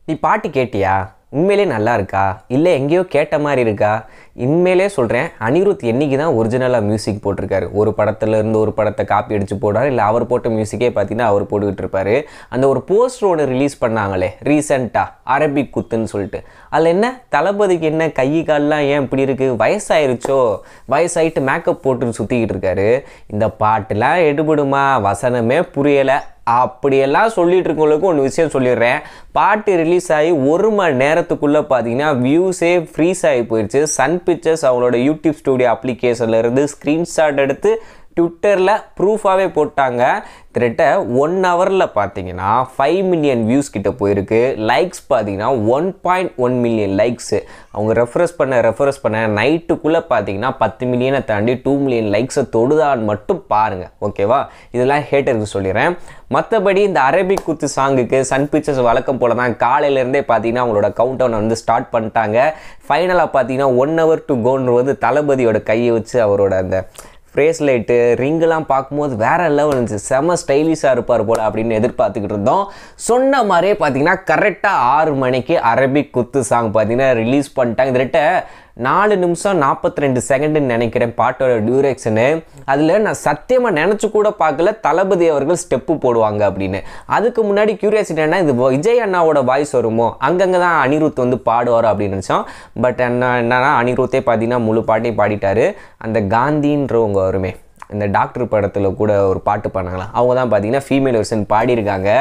நீ பாட்டு கேட்டியா உண்மையிலே நல்லா இருக்கா இல்லை எங்கேயோ கேட்ட மாதிரி இருக்கா உண்மையிலே சொல்கிறேன் அனிருத் என்னைக்கு தான் ஒரிஜினலாக மியூசிக் போட்டிருக்காரு ஒரு படத்துல இருந்து ஒரு படத்தை காப்பி அடித்து போடுறாரு இல்லை அவர் போட்ட மியூசிக்கே பார்த்தீங்கன்னா அவர் போட்டுக்கிட்டு இருப்பாரு அந்த ஒரு போஸ்டர் ஒன்று ரிலீஸ் பண்ணாங்களே ரீசெண்டாக அரபிக் குத்துன்னு சொல்லிட்டு அதில் என்ன தளபதிக்கு என்ன கை கால்லாம் ஏன் இப்படி இருக்குது வயசாயிருச்சோ வயசாயிட்டு மேக்கப் போட்டு சுற்றிக்கிட்டு இருக்காரு இந்த பாட்டுலாம் எடுபடுமா வசனமே புரியலை அப்படியெல்லாம் சொல்லிட்டு இருக்கவங்களுக்கு ஒன்று விஷயம் சொல்லிடுறேன் பாட்டு ரிலீஸ் ஆகி ஒரு மணி நேரத்துக்குள்ளே பார்த்தீங்கன்னா வியூஸே ஃப்ரீஸ் ஆகி போயிடுச்சு சன் பிக்சர்ஸ் அவங்களோட யூடியூப் ஸ்டூடியோ அப்ளிகேஷன்ல இருந்து ஸ்க்ரீன்ஷாட் எடுத்து ட்விட்டரில் ப்ரூஃபாகவே போட்டாங்க கிட்டத்தட்ட ஒன் ஹவரில் பார்த்தீங்கன்னா ஃபைவ் மில்லியன் வியூஸ் கிட்ட போயிருக்கு லைக்ஸ் பார்த்தீங்கன்னா one point one million likes அவங்க ரெஃபரஸ் பண்ண ரெஃபரஸ் பண்ண நைட்டுக்குள்ளே பார்த்தீங்கன்னா பத்து மில்லியனை தாண்டி டூ மில்லியன் லைக்ஸை தொடுதான்னு மட்டும் பாருங்கள் ஓகேவா இதெல்லாம் ஹேட்டருக்கு சொல்லிடுறேன் மற்றபடி இந்த அரபிக் குத்து சாங்குக்கு சன் பிக்சர்ஸ் வழக்கம் போல தான் காலையிலேருந்தே பார்த்தீங்கன்னா அவங்களோட கவுண்ட் டவுன் வந்து ஸ்டார்ட் பண்ணிட்டாங்க ஃபைனலாக பார்த்தீங்கன்னா ஒன் ஹவர் டு கோன்னு வந்து தளபதியோட கையை வச்சு அவரோட அந்த ஃப்ரேஸ்லைட்டு ரிங்கெல்லாம் பார்க்கும்போது வேற லெவல் இருந்துச்சு செம ஸ்டைலிஷாக இருப்பார் போல் அப்படின்னு எதிர்பார்த்துக்கிட்டு இருந்தோம் சொன்ன மாதிரியே பார்த்தீங்கன்னா கரெக்டாக ஆறு மணிக்கு அரபிக் குத்து சாங் பார்த்தீங்கன்னா ரிலீஸ் பண்ணிட்டாங்க கிட்டத்தட்ட நாலு நிமிஷம் நாற்பத்தி ரெண்டு செகண்டுன்னு நினைக்கிறேன் பாட்டோட டியூரேக்ஷனு அதில் நான் சத்தியமாக நினச்சி கூட பார்க்கல தளபதி அவர்கள் ஸ்டெப்பு போடுவாங்க அப்படின்னு அதுக்கு முன்னாடி கியூரியாசிட்டி என்ன இது விஜய் அண்ணாவோட வாய்ஸ் வருமோ அங்கங்கே தான் அனிருத் வந்து பாடுவார் அப்படின்னு நினச்சோம் பட் என்ன என்னன்னா அனிருத்தே பார்த்தீங்கன்னா முழு பாட்டையும் பாடிட்டாரு அந்த காந்தின்றவங்க வருமே இந்த டாக்டர் படத்தில் கூட ஒரு பாட்டு பண்ணாங்களாம் அவங்க தான் பார்த்தீங்கன்னா ஃபீமேல் வெர்ஷன் பாடியிருக்காங்க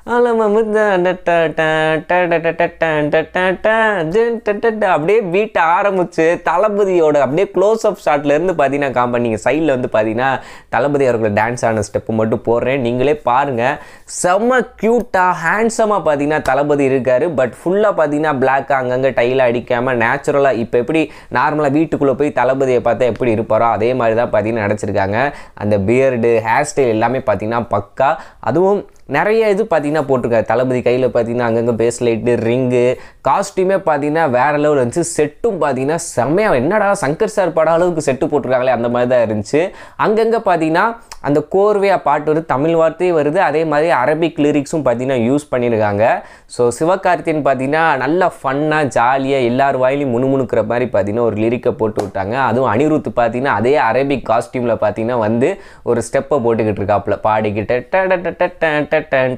அப்படியே வீட்டை ஆரம்பிச்சு தளபதியோட அப்படியே க்ளோஸ் அப் ஷாட்லேருந்து பார்த்தீங்கன்னா காம்ப நீங்கள் சைடில் வந்து பார்த்தீங்கன்னா தளபதி அவர்கள் டான்ஸ் ஆன ஸ்டெப்பு மட்டும் போடுறேன் நீங்களே பாருங்கள் செம்ம க்யூட்டாக ஹேண்ட்ஸமாக பார்த்தீங்கன்னா தளபதி இருக்கார் பட் ஃபுல்லாக பார்த்தீங்கன்னா பிளாக் அங்கங்கே டைல அடிக்காமல் நேச்சுரலாக இப்போ எப்படி நார்மலாக வீட்டுக்குள்ளே போய் தளபதியை பார்த்தா எப்படி இருப்பாரோ அதே மாதிரி தான் பார்த்தீங்கன்னா நடிச்சிருக்காங்க அந்த பியர்டு ஹேர் ஸ்டைல் எல்லாமே பார்த்தீங்கன்னா பக்கா அதுவும் நிறைய இது பார்த்தீங்கன்னா போட்டிருக்காரு தளபதி கையில் பார்த்தீங்கன்னா அங்கங்கே பேஸ் லைட்டு ரிங்கு காஸ்ட்யூமே பார்த்தீங்கன்னா வேற லெவல் இருந்துச்சு செட்டும் பார்த்தீங்கன்னா செம்மையாக என்னடா சங்கர் சார் பட அளவுக்கு செட்டு போட்டிருக்காங்களே அந்த மாதிரி தான் இருந்துச்சு அங்கங்கே பார்த்தீங்கன்னா அந்த கோர்வையாக பாட்டு வருது தமிழ் வார்த்தையும் வருது அதே மாதிரி அரபிக் லிரிக்ஸும் பார்த்தீங்கன்னா யூஸ் பண்ணியிருக்காங்க ஸோ சிவகார்த்தியன் பார்த்தீங்கன்னா நல்லா ஃபன்னாக ஜாலியாக எல்லார் வாயிலையும் முணுமுணுக்கிற மாதிரி பார்த்தீங்கன்னா ஒரு லிரிக்கை போட்டு விட்டாங்க அதுவும் அனிருத் பார்த்தீங்கன்னா அதே அரபிக் காஸ்டியூமில் பார்த்தீங்கன்னா வந்து ஒரு ஸ்டெப்பை போட்டுக்கிட்டு இருக்காப்புல பாடிக்கிட்டு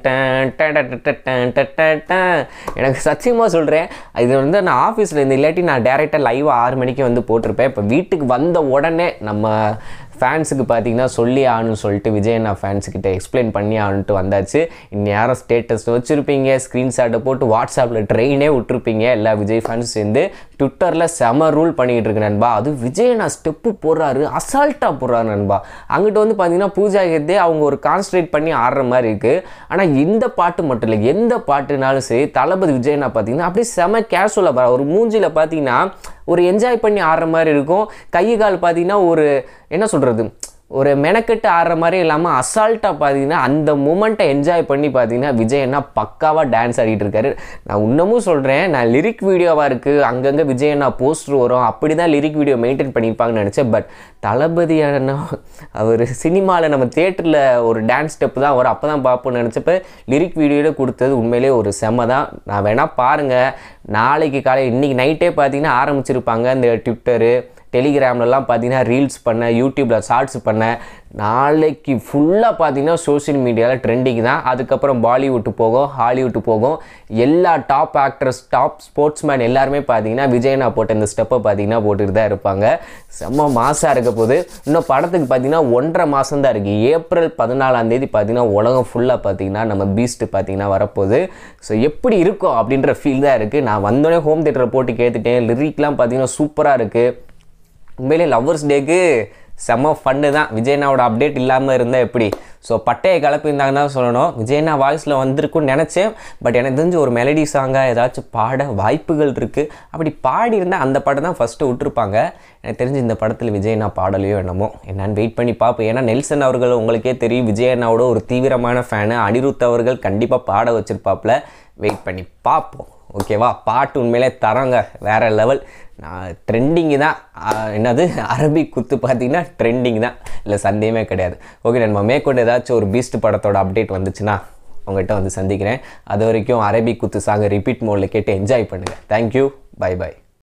எனக்கு சத்தியமாக சொல்கிறேன் இது வந்து நான் ஆஃபீஸில் இந்த இல்லாட்டி நான் டேரெக்டாக லைவாக ஆறு மணிக்கு வந்து போட்டிருப்பேன் இப்போ வீட்டுக்கு வந்த உடனே நம்ம ஃபேன்ஸுக்கு பார்த்தீங்கன்னா சொல்லி ஆகணும்னு சொல்லிட்டு விஜயண்ணா ஃபேன்ஸுக்கிட்ட எக்ஸ்பிளைன் பண்ணி ஆகணுன்ட்டு வந்தாச்சு இந்நேரம் ஸ்டேட்டஸ் வச்சுருப்பீங்க ஸ்க்ரீன்ஷாட்டை போட்டு வாட்ஸ்அப்பில் ட்ரெயினே விட்டுருப்பீங்க எல்லா விஜய் ஃபேன்ஸ் சேர்ந்து ட்விட்டரில் செம ரூல் பண்ணிக்கிட்டு இருக்கு நண்பா அது விஜயண்ணா ஸ்டெப்பு போடுறாரு அசால்ட்டாக போடுறாரு நண்பா அங்கிட்ட வந்து பார்த்தீங்கன்னா பூஜா ஹெத்தே அவங்க ஒரு கான்சன்ட்ரேட் பண்ணி ஆடுற மாதிரி இருக்குது ஆனால் இந்த பாட்டு மட்டும் இல்லை எந்த பாட்டுனாலும் சரி தளபதி விஜயண்ணா பார்த்தீங்கன்னா அப்படியே செம கேஷுவலாக பாரு ஒரு மூஞ்சியில் பார்த்தீங்கன்னா ஒரு என்ஜாய் பண்ணி ஆடுற மாதிரி இருக்கும் கை கால் பார்த்தீங்கன்னா ஒரு என்ன சொல்கிறது ஒரு மெனக்கெட்டு ஆடுற மாதிரி இல்லாமல் அசால்ட்டாக பார்த்தீங்கன்னா அந்த மூமெண்ட்டை என்ஜாய் பண்ணி பார்த்தீங்கன்னா விஜய் அண்ணா பக்காவாக டான்ஸ் ஆடிட்டு இருக்காரு நான் இன்னமும் சொல்கிறேன் நான் லிரிக் வீடியோவாக இருக்குது அங்கங்கே விஜய் அண்ணா போஸ்டர் வரும் அப்படி தான் லிரிக் வீடியோ மெயின்டைன் பண்ணியிருப்பாங்கன்னு நினச்சேன் பட் தளபதி அண்ணா அவர் சினிமாவில் நம்ம தேட்டரில் ஒரு டான்ஸ் ஸ்டெப் தான் வரும் அப்போ தான் பார்ப்போம்னு நினச்சப்ப லிரிக் வீடியோவில் கொடுத்தது உண்மையிலே ஒரு செம தான் நான் வேணால் பாருங்கள் நாளைக்கு காலை இன்றைக்கி நைட்டே பார்த்தீங்கன்னா ஆரம்பிச்சிருப்பாங்க இந்த ட்விட்டரு டெலிகிராம்லலாம் பார்த்தீங்கன்னா ரீல்ஸ் பண்ண யூடியூப்பில் ஷார்ட்ஸ் பண்ண நாளைக்கு ஃபுல்லாக பார்த்தீங்கன்னா சோஷியல் மீடியாவில் ட்ரெண்டிங் தான் அதுக்கப்புறம் பாலிவுட்டு போகும் ஹாலிவுட்டு போகும் எல்லா top actress top sportsman எல்லாருமே பார்த்தீங்கன்னா விஜயனா போட்ட இந்த ஸ்டெப்பை பார்த்தீங்கன்னா போட்டுட்டு தான் இருப்பாங்க செம்ம மாதம் இருக்க போது இன்னும் படத்துக்கு பார்த்தீங்கன்னா ஒன்றரை மாதம் தான் இருக்குது ஏப்ரல் பதினாலாம் தேதி பார்த்தீங்கன்னா உலகம் ஃபுல்லாக பார்த்தீங்கன்னா நம்ம பீஸ்ட் பார்த்தீங்கன்னா வரப்போகுது ஸோ எப்படி இருக்கும் அப்படின்ற ஃபீல் தான் இருக்குது நான் வந்தோடனே ஹோம் தேட்டரில் போட்டு கேட்டுட்டேன் லிரிக்லாம் பார்த்தீங்கன்னா சூப்பராக இருக்குது உண்மையிலே லவ்வர்ஸ் டேக்கு செம்ம ஃபன்னு தான் விஜயனாவோட அப்டேட் இல்லாமல் இருந்தால் எப்படி ஸோ பட்டையை கலப்பியிருந்தாங்க தான் சொல்லணும் விஜயனா வாய்ஸில் வந்திருக்குன்னு நினச்சேன் பட் எனக்கு தெரிஞ்சு ஒரு மெலடி சாங்காக ஏதாச்சும் பாட வாய்ப்புகள் இருக்குது அப்படி பாடியிருந்தால் அந்த படம் தான் ஃபஸ்ட்டு விட்டுருப்பாங்க எனக்கு தெரிஞ்சு இந்த படத்தில் விஜயனா பாடலையோ என்னமோ என்னன்னு வெயிட் பண்ணி பார்ப்போம் ஏன்னா நெல்சன் அவர்கள் உங்களுக்கே தெரியும் விஜயனாவோட ஒரு தீவிரமான ஃபேனு அனிருத் அவர்கள் கண்டிப்பாக பாட வச்சுருப்பாப்புல வெயிட் பண்ணி பார்ப்போம் ஓகேவா பாட்டு உண்மையிலே தரங்க வேறு லெவல் நான் ட்ரெண்டிங்கு தான் ஆஹ் என்னது அரபிக் குத்து பார்த்தீங்கன்னா ட்ரெண்டிங் தான் இல்லை சந்தேகமே கிடையாது ஓகே நம்ம மேற்கொண்டு ஏதாச்சும் ஒரு பீஸ்ட் படத்தோட அப்டேட் வந்துச்சுன்னா உங்கள்கிட்ட வந்து சந்திக்கிறேன் அது வரைக்கும் அரபிக் குத்து சாங்கை ரிப்பீட் மோடில் கேட்டு என்ஜாய் பண்ணுங்கள் தேங்க்யூ பை பை